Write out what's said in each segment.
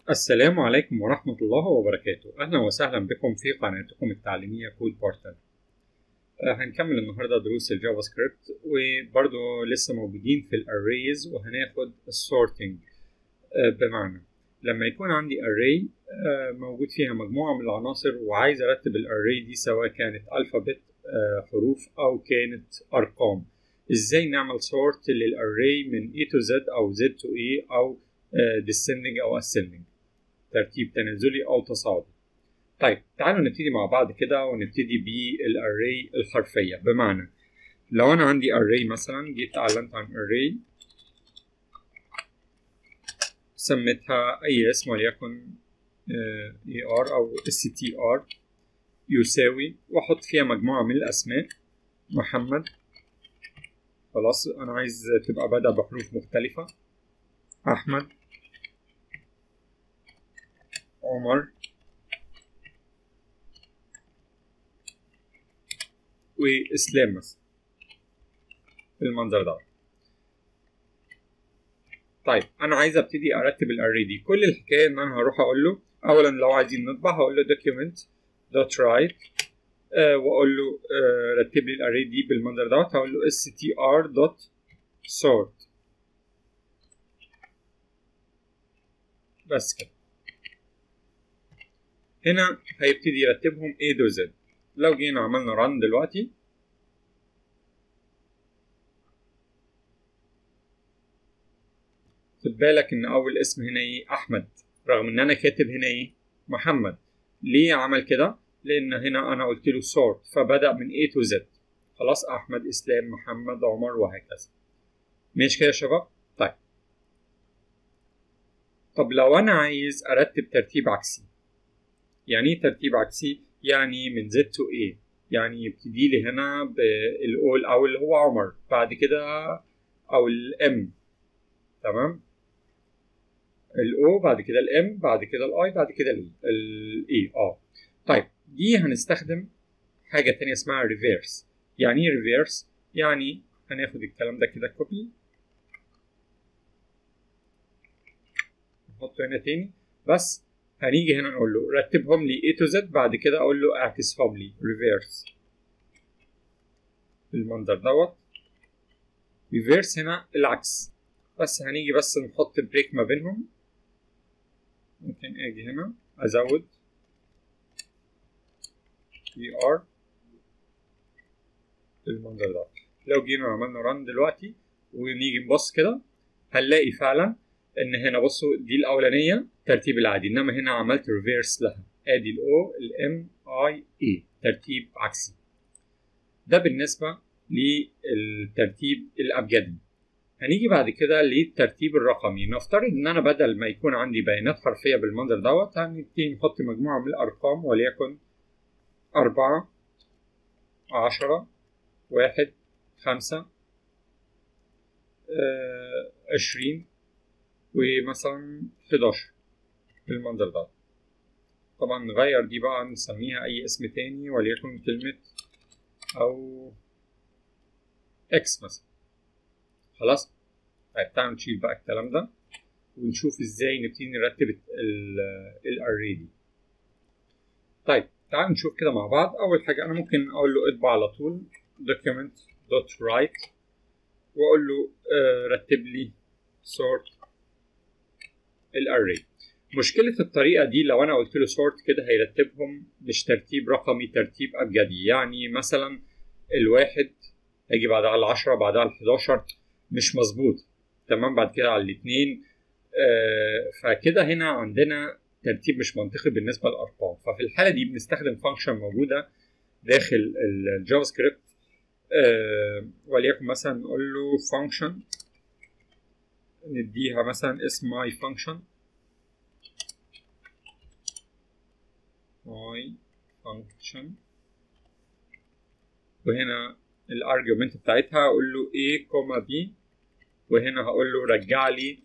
السلام عليكم ورحمة الله وبركاته أهلا وسهلا بكم في قناتكم التعليمية كود بورتال آه، هنكمل النهاردة دروس الجافا سكريبت وبرضه لسه موجودين في الاريز وهناخد السورتنج بمعنى لما يكون عندي array آه، موجود فيها مجموعة من العناصر وعايز أرتب الاري دي سواء كانت ألفابت آه، حروف أو كانت أرقام إزاي نعمل سورت للاري من A to Z أو Z to A أو descending أو ascending ترتيب تنازلي أو تصاعدي طيب تعالوا نبتدي مع بعض كده ونبتدي بالاري الحرفية بمعنى لو أنا عندي array مثلا جيت أعلنت عن array سميتها أي اسم وليكن AR أو STR يساوي وأحط فيها مجموعة من الأسماء محمد خلاص أنا عايز تبقى بدأ بحروف مختلفة أحمد عمر وإسلام مثلا بالمنظر ده طيب انا عايز ابتدي ارتب الاري دي كل الحكايه ان انا هروح اقول له اولا لو عايزين نطبع هقول له document dot write آه واقول له آه رتب لي الاري دي بالمنظر دوت هقول له str dot sort بس كده هنا هيبتدي يرتبهم A to Z لو جينا عملنا run دلوقتي خد بالك ان اول اسم هنا ايه احمد رغم ان انا كاتب هنا ايه محمد ليه عمل كده لان هنا انا قلت له sort فبدا من A to Z خلاص احمد اسلام محمد عمر وهكذا ماشي كده يا شباب طيب طب لو انا عايز ارتب ترتيب عكسي يعني ايه ترتيب عكسي يعني من Z to A يعني يبتدي لي هنا بالاو الاول اللي هو عمر بعد كده او الام تمام الاو بعد كده الام بعد كده الاي بعد كده الاي اه طيب دي هنستخدم حاجه تانية اسمها ريفيرس يعني ايه ريفيرس يعني هناخد الكلام ده كده كوبي نحطه هنا تاني بس هنيجي هنا نقول له رتبهم لي A to Z بعد كده اقول له اعكسهم لي ريفيرس بالمنظر دوت ريفيرس هنا العكس بس هنيجي بس نحط بريك ما بينهم ممكن اجي هنا ازود في ار بالمنظر ده لو جينا عملنا ران دلوقتي ونيجي نبص كده هنلاقي فعلا ان هنا بصوا دي الاولانيه ترتيب العادي انما هنا عملت ريفيرس لها ادي الاو الام اي اي ترتيب عكسي ده بالنسبه للترتيب الابجدي هنيجي بعد كده للترتيب الرقمي نفترض ان انا بدل ما يكون عندي بيانات حرفيه بالمنظر دوت هنبتدي نحط مجموعه من الارقام وليكن أربعة عشرة واحد خمسة آه، عشرين ومثلا حداشر بالمنظر ده طبعا نغير دي بقى نسميها أي اسم تاني وليكن كلمة أو إكس مثلا خلاص طيب تعالوا نشيل بقى الكلام ده ونشوف ازاي نبتدي نرتب الاري دي طيب تعالوا نشوف كده مع بعض اول حاجه انا ممكن اقول له اطبع على طول document dot write واقول له uh, رتب لي sort الاري مشكلة الطريقة دي لو أنا قلت له sort كده هيرتبهم مش ترتيب رقمي ترتيب أبجدي يعني مثلا الواحد هيجي بعدها على العشرة بعدها على الحداشر مش مظبوط تمام بعد كده على الاثنين آه فكده هنا عندنا ترتيب مش منطقي بالنسبه للارقام ففي الحاله دي بنستخدم فانكشن موجوده داخل الجافا سكريبت آه وليكن مثلا نقول له فانكشن نديها مثلا اسم ماي فانكشن ماي فانكشن وهنا الارجيومنت بتاعتها اقول له a كوما b وهنا هقول له رجع لي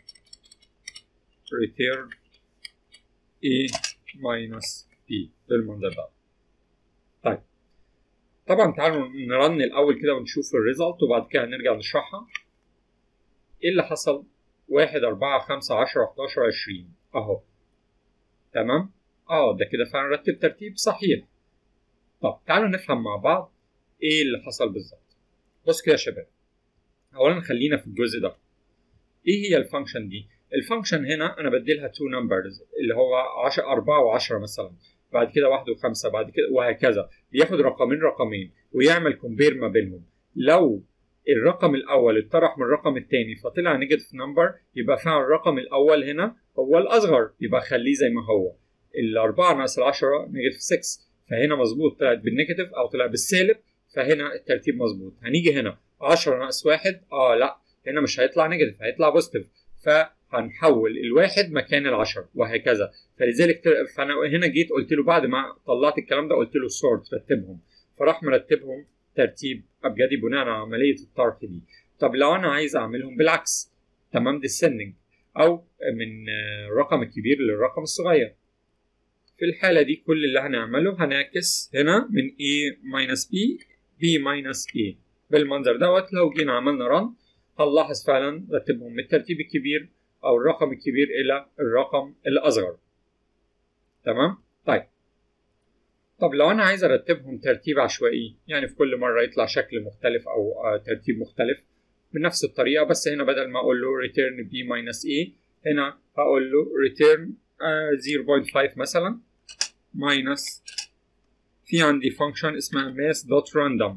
return a minus b بالمنظر ده طيب طبعا تعالوا نرن الاول كده ونشوف الريزلت وبعد كده هنرجع نشرحها ايه اللي حصل واحد أربعة خمسة عشرة حداشر عشرين أهو تمام اه ده كده فعلا رتب ترتيب صحيح طب تعالوا نفهم مع بعض ايه اللي حصل بالظبط بص كده يا شباب اولا خلينا في الجزء ده ايه هي الفانكشن دي الفانكشن هنا انا بديلها تو نمبرز اللي هو 10 4 و10 مثلا بعد كده واحد وخمسة بعد كده وهكذا بياخد رقمين رقمين ويعمل كومبير ما بينهم لو الرقم الاول اتطرح من الرقم الثاني فطلع نيجاتيف نمبر يبقى فعلا الرقم الاول هنا هو الاصغر يبقى خليه زي ما هو الأربعة ناقص العشرة نيجاتيف 6 فهنا مظبوط طلعت بالنيجاتيف أو طلع بالسالب فهنا الترتيب مظبوط هنيجي هنا 10 ناقص واحد اه لا هنا مش هيطلع نيجاتيف هيطلع بوزيتيف فهنحول الواحد مكان العشرة وهكذا فلذلك فانا هنا جيت قلت له بعد ما طلعت الكلام ده قلت له سورت رتبهم فراح مرتبهم ترتيب ابجدي بناء على عمليه الطرح دي طب لو انا عايز اعملهم بالعكس تمام ديسندنج او من الرقم الكبير للرقم الصغير في الحالة دي كل اللي هنعمله هنعكس هنا من A minus B B minus A بالمنظر دوت لو جينا عملنا رن هنلاحظ فعلا رتبهم من الترتيب الكبير أو الرقم الكبير إلى الرقم الأصغر تمام؟ طيب طب لو أنا عايز أرتبهم ترتيب عشوائي يعني في كل مرة يطلع شكل مختلف أو ترتيب مختلف بنفس الطريقة بس هنا بدل ما أقول له return B minus A هنا هقول له return 0.5 مثلا minus في عندي function اسمها mass.random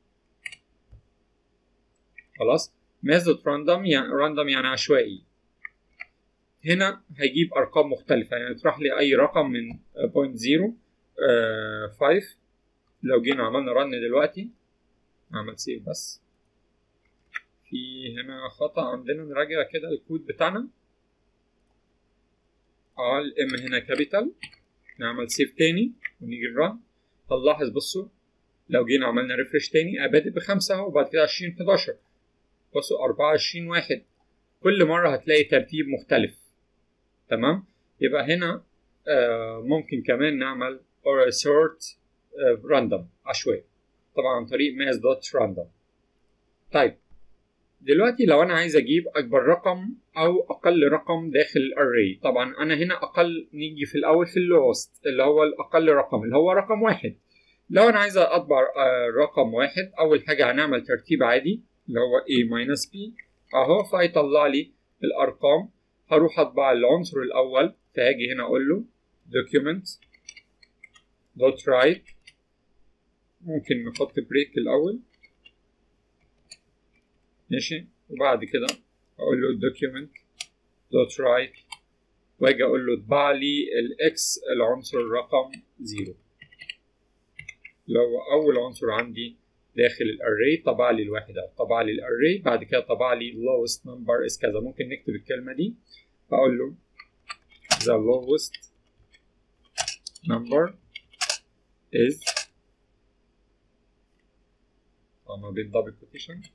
خلاص mass.random يعني random يعني عشوائي هنا هيجيب ارقام مختلفه يعني يطرح لي اي رقم من 0.05 لو جينا عملنا رن دلوقتي نعمل سيف بس في هنا خطأ عندنا نراجع كده الكود بتاعنا اه الام هنا كابيتال نعمل سيف تاني ونيجي نرن هنلاحظ بصوا لو جينا عملنا ريفرش تاني ابادئ بخمسة اهو وبعد كده عشرين حداشر بصوا أربعة وعشرين واحد كل مرة هتلاقي ترتيب مختلف تمام يبقى هنا آه ممكن كمان نعمل or sort آه random عشوائي طبعا عن طريق mass dot random طيب دلوقتي لو انا عايز اجيب اكبر رقم او اقل رقم داخل الاري طبعا انا هنا اقل نيجي في الاول في اللوست اللي هو الاقل رقم اللي هو رقم واحد لو انا عايز اطبع رقم واحد اول حاجه هنعمل ترتيب عادي اللي هو a minus b اهو فهيطلع لي الارقام هروح اطبع العنصر الاول فهاجي هنا اقول له document dot write ممكن نحط بريك الاول ماشي وبعد كده اقول له document dot write واجي اقول له اطبع لي الاكس العنصر الرقم زيرو اللي هو اول عنصر عندي داخل الاري طبع لي الواحد او طبع لي الاري بعد كده طبع لي lowest number is كذا ممكن نكتب الكلمه دي اقول له the lowest number is ما بين double quotation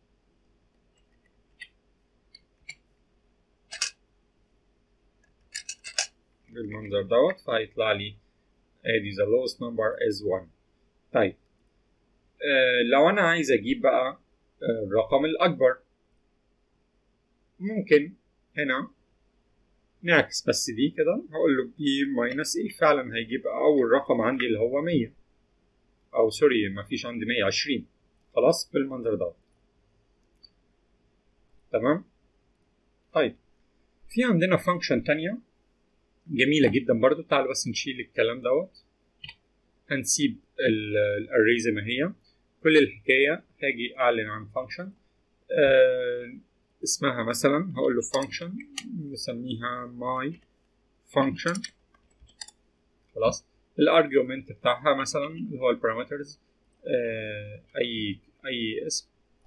بالمنظر دوت فهيطلع لي ادي the lowest number is 1 طيب آه لو انا عايز اجيب بقى آه الرقم الاكبر ممكن هنا نعكس بس دي كده هقول له بي ماينس ايه فعلا هيجيب اول رقم عندي اللي هو 100 او سوري ما فيش عندي 120 خلاص بالمنظر دوت تمام طيب في عندنا فانكشن تانية جميلة جدا برضو تعالوا بس نشيل الكلام دوت هنسيب الاري زي ما هي كل الحكاية هاجي اعلن عن فانكشن آه اسمها مثلا هقول له function نسميها my function خلاص الارجيومنت بتاعها مثلا اللي هو البارامترز آه اي اي اسم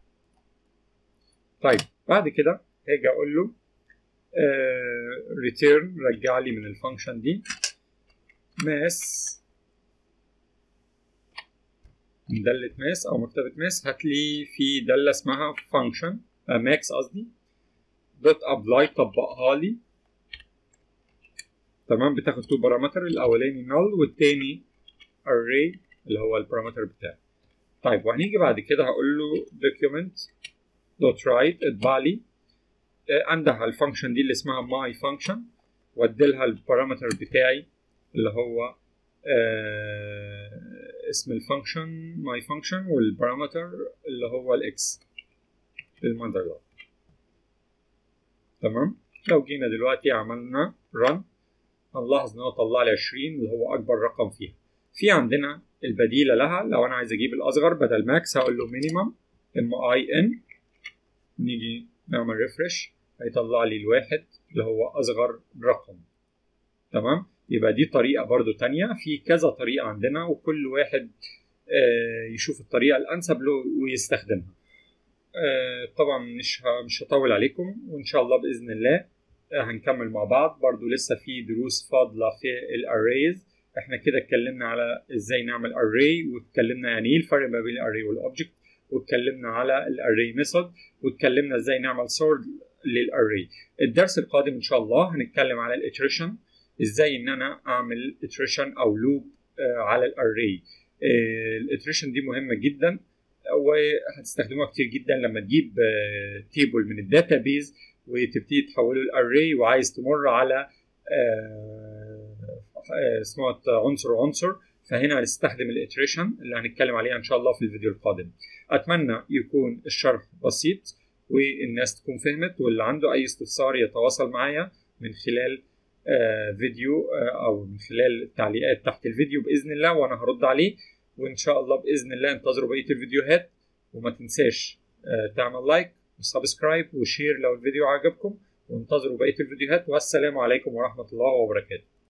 طيب بعد كده هاجي اقول له آه return رجع لي من الفانكشن دي mass من دالة ماس أو مكتبة ماس هات لي في دالة اسمها function ماكس قصدي دوت ابلاي طبقها لي تمام بتاخد تو بارامتر الاولاني null والتاني array اللي هو البارامتر بتاعي طيب وهنيجي بعد كده هقول له document دوت write اطبع لي انده الفانكشن دي اللي اسمها ماي فانكشن واديلها البارامتر بتاعي اللي هو آه اسم الفانكشن ماي فانكشن والبارامتر اللي هو الاكس بالمنظر ده تمام لو جينا دلوقتي عملنا رن هنلاحظ ان هو طلع لي 20 اللي هو اكبر رقم فيها في عندنا البديله لها لو انا عايز اجيب الاصغر بدل ماكس هقول له مينيمم ام اي ان نيجي نعمل ريفرش هيطلع لي الواحد اللي هو اصغر رقم تمام يبقى دي طريقه برضو تانية في كذا طريقه عندنا وكل واحد آه يشوف الطريقه الانسب له ويستخدمها آه طبعا مش مش هطول عليكم وان شاء الله باذن الله هنكمل مع بعض برضو لسه في دروس فاضله في الاريز احنا كده اتكلمنا على ازاي نعمل اري واتكلمنا يعني ايه الفرق ما بين الاري والاوبجكت واتكلمنا على الاري ميثود واتكلمنا ازاي نعمل سورد للاري الدرس القادم ان شاء الله هنتكلم على الاتريشن ازاي ان انا اعمل اتريشن او لوب على الاري الاتريشن دي مهمه جدا وهتستخدموها كتير جدا لما تجيب تيبل من الداتابيز وتبتدي تحوله الاري وعايز تمر على اسمه عنصر عنصر فهنا هنستخدم الاتريشن اللي هنتكلم عليها ان شاء الله في الفيديو القادم اتمنى يكون الشرح بسيط والناس تكون فهمت واللي عنده اي استفسار يتواصل معايا من خلال فيديو او من خلال التعليقات تحت الفيديو باذن الله وانا هرد عليه وان شاء الله باذن الله انتظروا بقيه الفيديوهات وما تنساش تعمل لايك وسبسكرايب وشير لو الفيديو عجبكم وانتظروا بقيه الفيديوهات والسلام عليكم ورحمه الله وبركاته